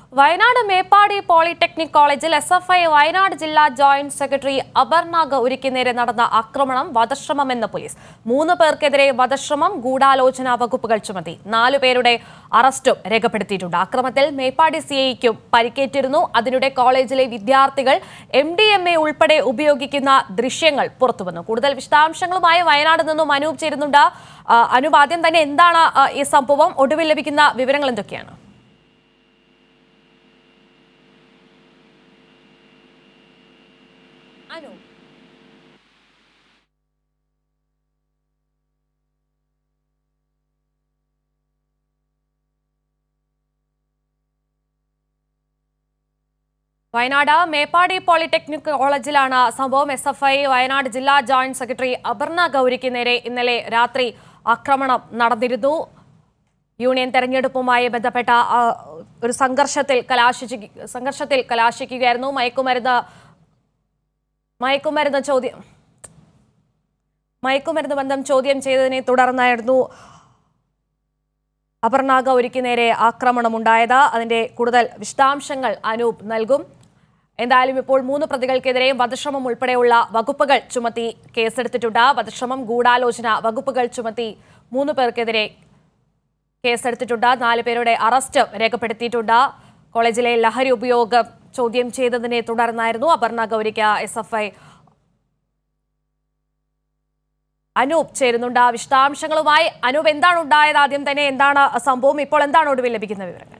Wayanad Meppadi polytechnic കോളേജിൽ S F I Wayanad ജില്ലാ joint secretary Aparna ഗൌരിക്ക് നേരെ നടന്ന ആക്രമണം വധശ്രമമെന്ന് പോലീസ് മൂന്ന് പേർക്കെതിരെ വധശ്രമം ഗൂഢാലോചന വകുപ്പുകൾ ചുമത്തി നാലു പേരുടെ അറസ്റ്റും രേഖപ്പെടുത്തിയിട്ടുണ്ട് ആക്രമണത്തിൽ മേപ്പാടി സിഐക്കും പരിക്കേറ്റിരുന്നു അതിനിടെ കോളേജിലെ വിദ്യാർത്ഥികൾ എം ഡി എം എ ഉൾപ്പെടെ ഉപയോഗിക്കുന്ന ദൃശ്യങ്ങൾ പുറത്തുവന്നു കൂടുതൽ വിശദാംശങ്ങളുമായി വയനാട് നിന്നും അനൂപ് ചേരുന്നുണ്ട് ആ, അനൂപ് ആദ്യം തന്നെ എന്താണ് ആ, ഈ സംഭവം ഒടുവിൽ ലഭിക്കുന്ന വിവരങ്ങൾ എന്തൊക്കെയാണ് അനു വയനാട് മേപ്പാടി പോളിടെക്നിക് കോളേജിലാണ് സംഭവം എസ് എഫ് ഐ വയനാട് ജില്ലാ ജോയിന്റ് സെക്രട്ടറി അപർണ ഗൌരിക്ക് നേരെ ഇന്നലെ രാത്രി ആക്രമണം നടന്നിരുന്നു യൂണിയൻ തെരഞ്ഞെടുപ്പുമായി ബന്ധപ്പെട്ട ആ, ഒരു സംഘർഷത്തിൽ കലാശിച്ച് സംഘർഷത്തിൽ കലാശിക്കുകയായിരുന്നു മയക്കുമരുന്ന് മയക്കുമരുന്ന് ചോദ്യം മയക്കുമരുന്ന് ബന്ധം ചോദ്യം ചെയ്തതിനെ തുടർന്നായിരുന്നു അപർണ ഗൗരിക്ക് നേരെ ആക്രമണമുണ്ടായത് അതിന്റെ കൂടുതൽ വിശദാംശങ്ങൾ അനൂപ് നൽകും എന്തായാലും ഇപ്പോൾ മൂന്ന് പ്രതികൾക്കെതിരെയും വധശ്രമം ഉൾപ്പെടെയുള്ള വകുപ്പുകൾ ചുമത്തി കേസെടുത്തിട്ടുണ്ട് വധശ്രമം ഗൂഢാലോചന വകുപ്പുകൾ ചുമത്തി മൂന്ന് പേർക്കെതിരെ കേസെടുത്തിട്ടുണ്ട് നാല് പേരുടെ അറസ്റ്റ് രേഖപ്പെടുത്തിയിട്ടുണ്ട് കോളേജിലെ ലഹരി ഉപയോഗം ചോദ്യം ചെയ്തതിനെ തുടർന്നായിരുന്നു അപർണ ഗൗരിക്ക് എസ് എഫ് ഐ അനൂപ് ചേരുന്നുണ്ട് വിശദാംശങ്ങളുമായി അനൂപ് എന്താണ് ഉണ്ടായത് ആദ്യം തന്നെ എന്താണ് സംഭവം ഇപ്പോൾ എന്താണ് ഒടുവിൽ ലഭിക്കുന്ന വിവരങ്ങൾ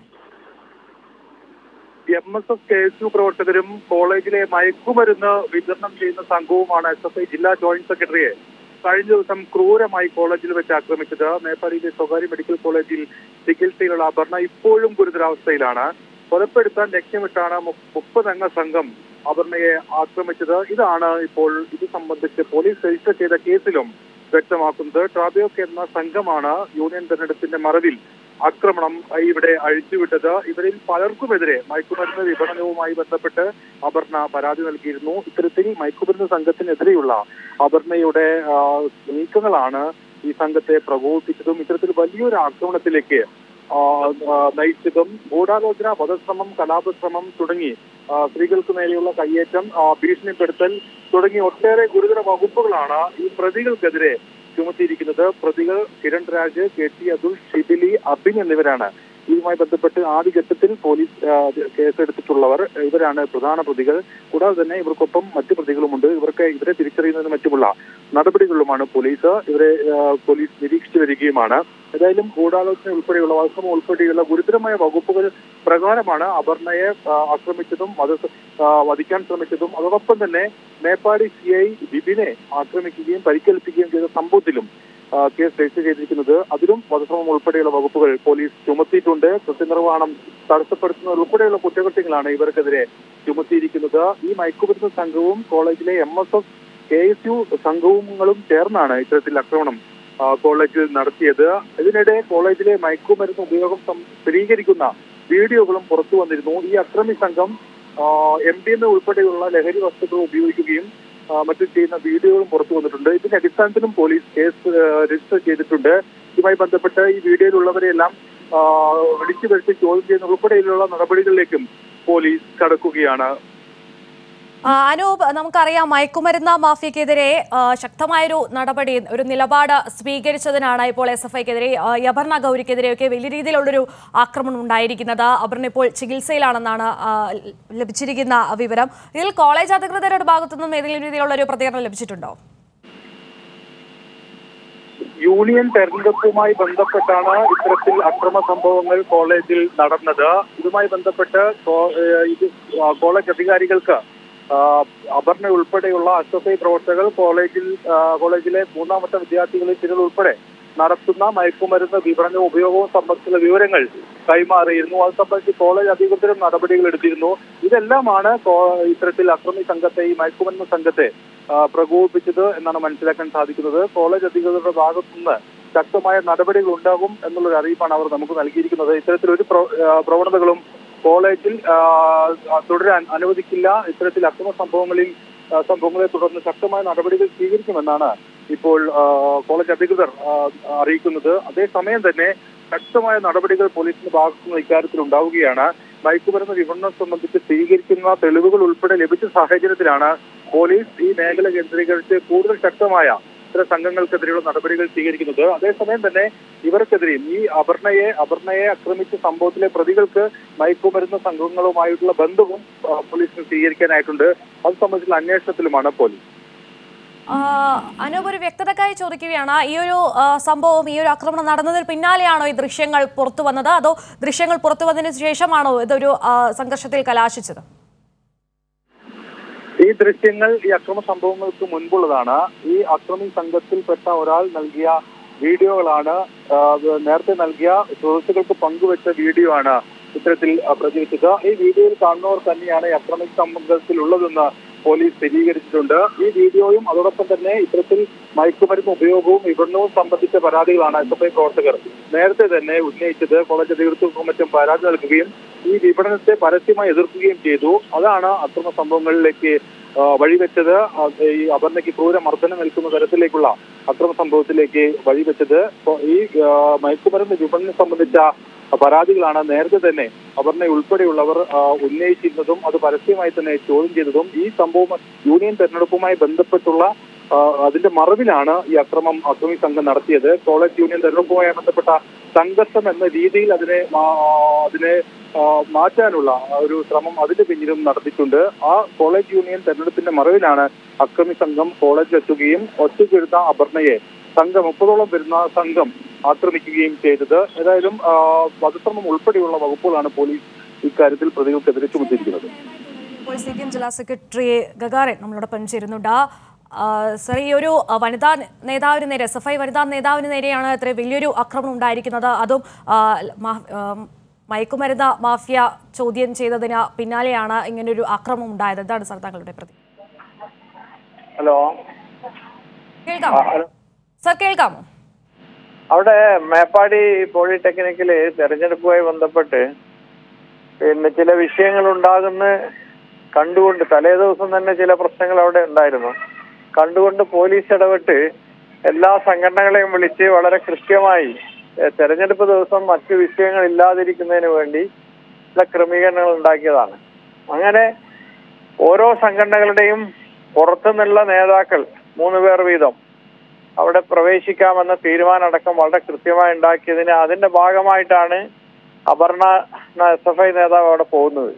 M S F K S U പ്രവർത്തകരും കോളേജിലെ മയക്കുമരുന്ന് വിതരണം ചെയ്യുന്ന സംഘവുമാണ് എസ് എഫ് ഐ ജില്ലാ ജോയിന്റ് സെക്രട്ടറിയെ കഴിഞ്ഞ ദിവസം ക്രൂരമായി കോളേജിൽ വെച്ച് ആക്രമിച്ചത് മേപ്പാടിയിലെ സ്വകാര്യ മെഡിക്കൽ കോളേജിൽ ചികിത്സയിലുള്ള അപർണ ഇപ്പോഴും ഗുരുതരാവസ്ഥയിലാണ് കൊലപ്പെടുത്താൻ ലക്ഷ്യമിട്ടാണ് മു- മുപ്പതംഗ സംഘം അപർണയെ ആക്രമിച്ചത് ഇതാണ് ഇപ്പോൾ ഇത് സംബന്ധിച്ച് പോലീസ് രജിസ്റ്റർ ചെയ്ത കേസിലും വ്യക്തമാക്കുന്നത് ട്രാബിയോക്ക് എന്ന സംഘമാണ് യൂണിയൻ തെരഞ്ഞെടുപ്പിന്റെ മറവിൽ ആക്രമണം ഇവിടെ അഴിച്ചുവിട്ടത് ഇവരിൽ പലർക്കുമെതിരെ മയക്കുമരുന്ന് വിപണനവുമായി ബന്ധപ്പെട്ട് അപർണ പരാതി നൽകിയിരുന്നു ഇത്തരത്തിൽ മയക്കുമരുന്ന് സംഘത്തിനെതിരെയുള്ള അപർണയുടെ ആ, നീക്കങ്ങളാണ് ഈ സംഘത്തെ പ്രകോപിപ്പിച്ചതും ഇത്തരത്തിൽ വലിയൊരു ആക്രമണത്തിലേക്ക് ആ, ആ, നയിച്ചതും ഗൂഢാലോചന വധശ്രമം കലാപശ്രമം തുടങ്ങി ആ, സ്ത്രീകൾക്ക് നേരെയുള്ള കയ്യേറ്റം ആ, ഭീഷണിപ്പെടുത്തൽ തുടങ്ങി ഒട്ടേറെ ഗുരുതര വകുപ്പുകളാണ് ഈ പ്രതികൾക്കെതിരെ ചുമത്തിയിരിക്കുന്നത് പ്രതികൾ കിരൺ രാജ് കെ ടി അതുൽ ഷിബിലി അബിൻ എന്നിവരാണ് ഇതുമായി ബന്ധപ്പെട്ട് ആദ്യഘട്ടത്തിൽ പോലീസ് ആ, കേസെടുത്തിട്ടുള്ളവർ ഇവരാണ് പ്രധാന പ്രതികൾ കൂടാതെ തന്നെ ഇവർക്കൊപ്പം മറ്റു പ്രതികളുമുണ്ട് ഇവർക്ക് ഇവരെ തിരിച്ചറിയുന്നതിന് മറ്റുമുള്ള നടപടികളിലുമാണ് പോലീസ് ഇവരെ ആ, പോലീസ് നിരീക്ഷിച്ചു വരികയുമാണ് ഏതായാലും ഗൂഢാലോചന ഉൾപ്പെടെയുള്ള വധശ്രമം ഉൾപ്പെടെയുള്ള ഗുരുതരമായ വകുപ്പുകൾ പ്രകാരമാണ് അപർണയെ ആ, ആക്രമിച്ചതും വധ ആ, വധിക്കാൻ ശ്രമിച്ചതും അതോടൊപ്പം തന്നെ മേപ്പാടി സി ഐ ബിബിനെ ആക്രമിക്കുകയും പരിക്കേൽപ്പിക്കുകയും ചെയ്ത സംഭവത്തിലും ആ, കേസ് രജിസ്റ്റർ ചെയ്തിരിക്കുന്നത് അതിലും വധശ്രമം ഉൾപ്പെടെയുള്ള വകുപ്പുകൾ പോലീസ് ചുമത്തിയിട്ടുണ്ട് കൃത്യനിർവഹണം തടസ്സപ്പെടുത്തുന്ന ഉൾപ്പെടെയുള്ള കുറ്റകൃത്യങ്ങളാണ് ഇവർക്കെതിരെ ചുമത്തിയിരിക്കുന്നത് ഈ മയക്കുമരുന്ന് സംഘവും കോളേജിലെ M S F K S U സംഘങ്ങളും ചേർന്നാണ് ഇത്തരത്തിൽ ആക്രമണം ആ, കോളേജിൽ നടത്തിയത് ഇതിനിടെ കോളേജിലെ മയക്കുമരുന്ന് ഉപയോഗം സം- സ്ഥിരീകരിക്കുന്ന വീഡിയോകളും പുറത്തു വന്നിരുന്നു ഈ അക്രമി സംഘം എം ഡി എം എ ഉൾപ്പെടെയുള്ള ലഹരി വസ്തുക്കൾ ഉപയോഗിക്കുകയും ആ, മറ്റും ചെയ്യുന്ന വീഡിയോകളും പുറത്തു വന്നിട്ടുണ്ട് ഇതിന്റെ അടിസ്ഥാനത്തിലും പോലീസ് കേസ് ആ, രജിസ്റ്റർ ചെയ്തിട്ടുണ്ട് ഇതുമായി ബന്ധപ്പെട്ട് ഈ വീഡിയോയിലുള്ളവരെയെല്ലാം ആ, വിളിച്ചു വരുത്തി ചോദ്യം ചെയ്യുന്ന ഉൾപ്പെടെയുള്ള നടപടികളിലേക്കും പോലീസ് കടക്കുകയാണ് ആ, അനൂപ് നമുക്കറിയാം മയക്കുമരുന്ന് മാഫിയക്കെതിരെ ആ, ശക്തമായൊരു നടപടി ഒരു നിലപാട് സ്വീകരിച്ചതിനാണ് ഇപ്പോൾ എസ് എഫ് ഐക്കെതിരെ അപർണ ഗൗരിക്കെതിരെയൊക്കെ വലിയ രീതിയിലുള്ളൊരു ആക്രമണം ഉണ്ടായിരിക്കുന്നത് അപർണ ഇപ്പോൾ ചികിത്സയിലാണെന്നാണ് ആ, ലഭിച്ചിരിക്കുന്ന വിവരം ഇതിൽ കോളേജ് അധികൃതരുടെ ഭാഗത്തുനിന്നും ഏതെങ്കിലും രീതിയിലുള്ള ഒരു പ്രതികരണം ലഭിച്ചിട്ടുണ്ടോ യൂണിയൻ തെരഞ്ഞെടുപ്പുമായി ബന്ധപ്പെട്ടാണ് ഇത്തരത്തിൽ അക്രമ സംഭവങ്ങൾ കോളേജിൽ നടന്നത് ഇതുമായി ബന്ധപ്പെട്ട് കോ- ഏഹ് ഇത് ആ, കോളേജ് അധികാരികൾക്ക് ആ, അപർണ ഉൾപ്പെടെയുള്ള എസ് എഫ് ഐ പ്രവർത്തകർ കോളേജിൽ ആ, കോളേജിലെ മൂന്നാമത്തെ വിദ്യാർത്ഥികളിൽ ചിലർ ഉൾപ്പെടെ നടത്തുന്ന മയക്കുമരുന്ന് വിപണനവും ഉപയോഗവും സംബന്ധിച്ചുള്ള വിവരങ്ങൾ കൈമാറിയിരുന്നു അത് സംബന്ധിച്ച് കോളേജ് അധികൃതരും നടപടികൾ എടുത്തിരുന്നു ഇതെല്ലാമാണ് കോ- ഇത്തരത്തിൽ അക്രമി സംഘത്തെ ഈ മയക്കുമരുന്ന് സംഘത്തെ ആ, പ്രകോപിപ്പിച്ചത് എന്നാണ് മനസ്സിലാക്കാൻ സാധിക്കുന്നത് കോളേജ് അധികൃതരുടെ ഭാഗത്തുനിന്ന് ശക്തമായ നടപടികൾ ഉണ്ടാകും എന്നുള്ളൊരു അറിയിപ്പാണ് അവർ നമുക്ക് നൽകിയിരിക്കുന്നത് ഇത്തരത്തിലൊരു പ്രവ- ആ, പ്രവണതകളും കോളേജിൽ ആ, ആ, തുടരാൻ അനുവദിക്കില്ല ഇത്തരത്തിൽ അക്രമ സംഭവങ്ങളിൽ ആ, സംഭവങ്ങളെ തുടർന്ന് ശക്തമായ നടപടികൾ സ്വീകരിക്കുമെന്നാണ് ഇപ്പോൾ ആ, കോളേജ് അധികൃതർ ആ, അറിയിക്കുന്നത് അതേസമയം തന്നെ ശക്തമായ നടപടികൾ പോലീസിന്റെ ഭാഗത്തുനിന്ന് ഇക്കാര്യത്തിൽ ഉണ്ടാവുകയാണ് മയക്കുമരുന്ന് വിപണനം സംബന്ധിച്ച് സ്വീകരിക്കുന്ന തെളിവുകൾ ഉൾപ്പെടെ ലഭിച്ച സാഹചര്യത്തിലാണ് പോലീസ് ഈ മേഖല കേന്ദ്രീകരിച്ച് കൂടുതൽ ശക്തമായ ഇത്തരം സംഘങ്ങൾക്കെതിരെയുള്ള നടപടികൾ സ്വീകരിക്കുന്നത് അതേസമയം തന്നെ ഇവർക്കെതിരെയും ഈ അപർണയെ അപർണയെ ആക്രമിച്ച സംഭവത്തിലെ പ്രതികൾക്ക് മയക്കുമരുന്ന് സംഘങ്ങളുമായിട്ടുള്ള ബന്ധവും ആ, പോലീസിന് സ്വീകരിക്കാനായിട്ടുണ്ട് അത് സംബന്ധിച്ചുള്ള അന്വേഷണത്തിലുമാണ് പോലീസ് ആ, അനൂപ് ഒരു വ്യക്തതക്കായി ചോദിക്കുകയാണ് ഈ ഒരു ആ, സംഭവം ഈ ഒരു ആക്രമണം നടന്നതിന് പിന്നാലെയാണോ ഈ ദൃശ്യങ്ങൾ പുറത്തു വന്നത് അതോ ദൃശ്യങ്ങൾ പുറത്തു വന്നതിന് ശേഷമാണോ ഇതൊരു ആ, സംഘർഷത്തിൽ കലാശിച്ചത് ഈ ദൃശ്യങ്ങൾ ഈ അക്രമ സംഭവങ്ങൾക്ക് മുൻപുള്ളതാണ് ഈ അക്രമി സംഘത്തിൽപ്പെട്ട ഒരാൾ നൽകിയ വീഡിയോകളാണ് ആ, നേരത്തെ നൽകിയ സുഹൃത്തുക്കൾക്ക് പങ്കുവച്ച വീഡിയോ ആണ് ഇത്തരത്തിൽ ആ, പ്രചരിച്ചത് ഈ വീഡിയോയിൽ കാണുന്നവർ തന്നെയാണ് ഈ അക്രമി സംഘത്തിലുള്ളതെന്ന് പോലീസ് സ്ഥിരീകരിച്ചിട്ടുണ്ട് ഈ വീഡിയോയും അതോടൊപ്പം തന്നെ ഇത്തരത്തിൽ മയക്കുമരുന്ന് ഉപയോഗവും വിപണനവും സംബന്ധിച്ച പരാതികളാണ് എസ് എഫ് ഐ പ്രവർത്തകർ നേരത്തെ തന്നെ ഉന്നയിച്ചത് കോളേജ് അധികൃതർക്കും മറ്റും പരാതി നൽകുകയും ഈ വിപണനത്തെ പരസ്യമായി എതിർക്കുകയും ചെയ്തു അതാണ് അക്രമ സംഭവങ്ങളിലേക്ക് ആ, വഴിവെച്ചത് ആ, ഈ അപർണയ്ക്ക് ക്രൂരമർദ്ദനം നിൽക്കുന്ന തരത്തിലേക്കുള്ള അക്രമ സംഭവത്തിലേക്ക് വഴിവെച്ചത് അപ്പോ ഈ ആ, മയക്കുമരുന്ന് വിപണനം സംബന്ധിച്ച പരാതികളാണ് നേരത്തെ തന്നെ അപർണ ഉൾപ്പെടെയുള്ളവർ ആ, ഉന്നയിച്ചിരുന്നതും അത് പരസ്യമായി തന്നെ ചോദ്യം ചെയ്തതും ഈ സംഭവം യൂണിയൻ തെരഞ്ഞെടുപ്പുമായി ബന്ധപ്പെട്ടുള്ള ആ, അതിന്റെ മറവിലാണ് ഈ അക്രമം അക്രമി സംഘം നടത്തിയത് കോളേജ് യൂണിയൻ തെരഞ്ഞെടുപ്പുമായി ബന്ധപ്പെട്ട സംഘർഷം എന്ന രീതിയിൽ അതിനെ മാ- അതിനെ ആ, മാറ്റാനുള്ള ആ ഒരു ശ്രമം അതിന്റെ പിന്നിലും നടത്തിയിട്ടുണ്ട് ആ കോളേജ് യൂണിയൻ തെരഞ്ഞെടുപ്പിന്റെ മറവിലാണ് അക്രമി സംഘം കോളേജിൽ എത്തുകയും ഒറ്റയ്ക്കെടുത്ത അപർണയെ സംഘം മുപ്പതോളം വരുന്ന സംഘം ആക്രമിക്കുകയും ചെയ്തത് ഏതായാലും ആ, വധശ്രമം ഉൾപ്പെടെയുള്ള വകുപ്പുകളാണ് പോലീസ് ഇക്കാര്യത്തിൽ പ്രതികൾക്കെതിരെ ചുമത്തിയിരിക്കുന്നത് ഇപ്പോൾ സി പി എം ജില്ലാ സെക്രട്ടറി ഗഗാരൻ നമ്മളോടൊപ്പം ചേരുന്നുണ്ട് ആ, സർ ഈ ഒരു ആ, വനിതാ നേതാവിന് നേരെ എസ് എഫ് ഐ വനിതാ നേതാവിന് നേരെയാണ് ഇത്ര വലിയൊരു ആക്രമണം ഉണ്ടായിരിക്കുന്നത് അതും ആ, മാ- ആ, മയക്കുമരുന്ന് മാഫിയ ചോദ്യം ചെയ്തതിന് പിന്നാലെയാണ് ഇങ്ങനൊരു ആക്രമണം ഉണ്ടായത് എന്താണ് സർ താങ്കളുടെ പ്രതി ഹലോ കേൾക്കാമോ സർ കേൾക്കാമോ അവിടെ മേപ്പാടി പോളിടെക്നിക്കില് തെരഞ്ഞെടുപ്പുമായി ബന്ധപ്പെട്ട് പിന്നെ ചില വിഷയങ്ങൾ ഉണ്ടാകുന്ന കണ്ടുകൊണ്ട് തലേ ദിവസം തന്നെ ചില പ്രശ്നങ്ങൾ അവിടെ ഉണ്ടായിരുന്നു കണ്ടുകൊണ്ട് പോലീസ് ഇടപെട്ട് എല്ലാ സംഘടനകളെയും വിളിച്ച് വളരെ കൃത്യമായി എഹ്, തെരഞ്ഞെടുപ്പ് ദിവസം മറ്റു വിഷയങ്ങൾ ഇല്ലാതിരിക്കുന്നതിന് വേണ്ടി ചില ക്രമീകരണങ്ങൾ ഉണ്ടാക്കിയതാണ് അങ്ങനെ ഓരോ സംഘടനകളുടെയും പുറത്തുനിന്നുള്ള നേതാക്കൾ മൂന്ന് പേർ വീതം അവിടെ പ്രവേശിക്കാമെന്ന തീരുമാനം അടക്കം വളരെ കൃത്യമായി ഉണ്ടാക്കിയതിന് അതിന്റെ ഭാഗമായിട്ടാണ് അപർണ എസ് എഫ് ഐ നേതാവ് അവിടെ പോകുന്നത്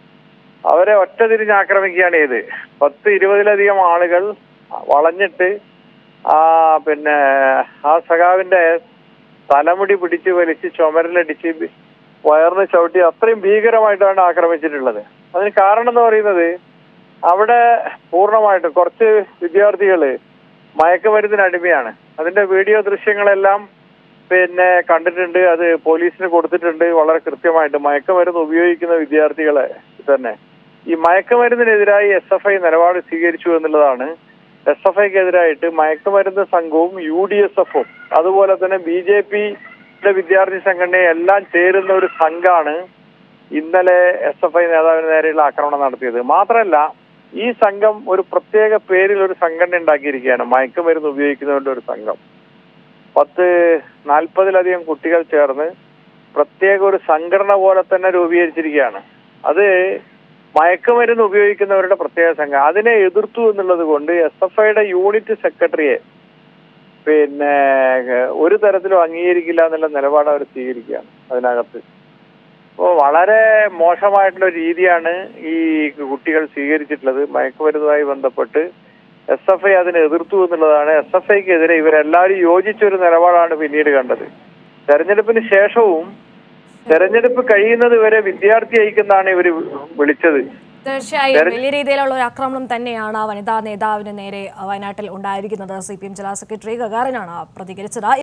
അവരെ ഒറ്റ തിരിഞ്ഞ് ആക്രമിക്കുകയാണ് ചെയ്ത് പത്ത് ഇരുപതിലധികം ആളുകൾ വളഞ്ഞിട്ട് ആ പിന്നെ ആ സഖാവിന്റെ തലമുടി പിടിച്ച് വലിച്ച് ചുമരിലടിച്ച് വയറിന് ചവിട്ടി അത്രയും ഭീകരമായിട്ടാണ് ആക്രമിച്ചിട്ടുള്ളത് അതിന് കാരണം എന്ന് പറയുന്നത് അവിടെ പൂർണ്ണമായിട്ടും കുറച്ച് വിദ്യാർത്ഥികള് മയക്കുമരുന്നിന് അടിമയാണ് അതിന്റെ വീഡിയോ ദൃശ്യങ്ങളെല്ലാം പിന്നെ കണ്ടിട്ടുണ്ട് അത് പോലീസിന് കൊടുത്തിട്ടുണ്ട് വളരെ കൃത്യമായിട്ട് മയക്കുമരുന്ന് ഉപയോഗിക്കുന്ന വിദ്യാർത്ഥികളെ തന്നെ ഈ മയക്കുമരുന്നിനെതിരായി എസ് എഫ് ഐ നിലപാട് സ്വീകരിച്ചു എന്നുള്ളതാണ് എസ് എഫ് ഐക്കെതിരായിട്ട് മയക്കുമരുന്ന് സംഘവും യു ഡി എസ് എഫും അതുപോലെ തന്നെ ബി ജെ പിയുടെ വിദ്യാർത്ഥി സംഘടനയും എല്ലാം ചേരുന്ന ഒരു സംഘാണ് ഇന്നലെ എസ് എഫ് ഐ നേതാവിന് നേരെയുള്ള ആക്രമണം നടത്തിയത് മാത്രമല്ല ഈ സംഘം ഒരു പ്രത്യേക പേരിൽ ഒരു സംഘടന ഉണ്ടാക്കിയിരിക്കുകയാണ് മയക്കുമരുന്ന് ഉപയോഗിക്കുന്നവരുടെ ഒരു സംഘം പത്ത് നാൽപ്പതിലധികം കുട്ടികൾ ചേർന്ന് പ്രത്യേക ഒരു സംഘടന പോലെ തന്നെ രൂപീകരിച്ചിരിക്കുകയാണ് അത് മയക്കുമരുന്ന് ഉപയോഗിക്കുന്നവരുടെ പ്രത്യേക സംഘം അതിനെ എതിർത്തു എന്നുള്ളത് കൊണ്ട് എസ് എഫ് ഐയുടെ യൂണിറ്റ് സെക്രട്ടറിയെ പിന്നെ ഏഹ്, ഒരു തരത്തിലും അംഗീകരിക്കില്ല എന്നുള്ള നിലപാട് അവർ സ്വീകരിക്കുകയാണ് അതിനകത്ത് അപ്പോൾ വളരെ മോശമായിട്ടുള്ള ഒരു രീതിയാണ് ഈ കുട്ടികൾ സ്വീകരിച്ചിട്ടുള്ളത് മയക്കുമരുന്നുമായി ബന്ധപ്പെട്ട് എസ് എഫ് ഐ അതിനെ എതിർത്തു എന്നുള്ളതാണ് എസ് എഫ് ഐക്കെതിരെ ഇവരെല്ലാവരും യോജിച്ചൊരു നിലപാടാണ് പിന്നീട് കണ്ടത് തെരഞ്ഞെടുപ്പിന് ശേഷവും തെരഞ്ഞെടുപ്പ് കഴിയുന്നത് വരെ വിദ്യാർത്ഥി ഐക്യെന്നാണ് ഇവർ വിളിച്ചത് തീർച്ചയായും വലിയ രീതിയിലുള്ള ഒരു ആക്രമണം തന്നെയാണ് ആ വനിതാ നേതാവിന് നേരെ വയനാട്ടിൽ ഉണ്ടായിരിക്കുന്നത് സി പി എം ജില്ലാ സെക്രട്ടറി ഗഗാറിനാണ് പ്രതികരിച്ചത്